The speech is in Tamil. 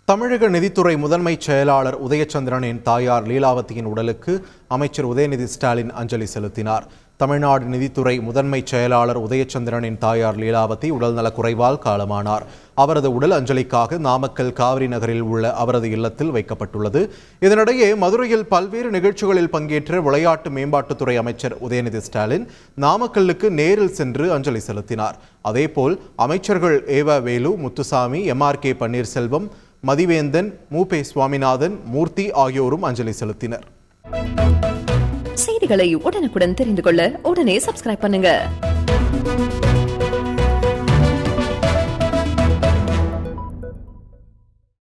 தமிழக நிதித்துறை முதன்மை செயலாளர் உதயச்சந்திரனின் தாயார் லீலாவதியின் உடலுக்கு அமைச்சர் உதயநிதி ஸ்டாலின் அஞ்சலி செலுத்தினார் தமிழ்நாடு நிதித்துறை முதன்மை செயலாளர் உதயச்சந்திரனின் தாயார் லீலாவதி உடல்நலக் குறைவால் காலமானார் அவரது உடல் அஞ்சலிக்காக நாமக்கல் காவிரி நகரில் உள்ள அவரது இல்லத்தில் வைக்கப்பட்டுள்ளது இதனிடையே மதுரையில் பல்வேறு நிகழ்ச்சிகளில் பங்கேற்ற விளையாட்டு மேம்பாட்டுத்துறை அமைச்சர் உதயநிதி ஸ்டாலின் நாமக்கல்லுக்கு நேரில் சென்று அஞ்சலி செலுத்தினார் அதேபோல் அமைச்சர்கள் ஏவ Velu Muthusamy M R K Panneerselvam Mathiventhan மூபே சுவாமிநாதன் மூர்த்தி ஆகியோரும் அஞ்சலி செலுத்தினர் செய்திகளை உடனுக்குடன் தெரிந்து கொள்ள உடனே சப்ஸ்கிரைப் பண்ணுங்க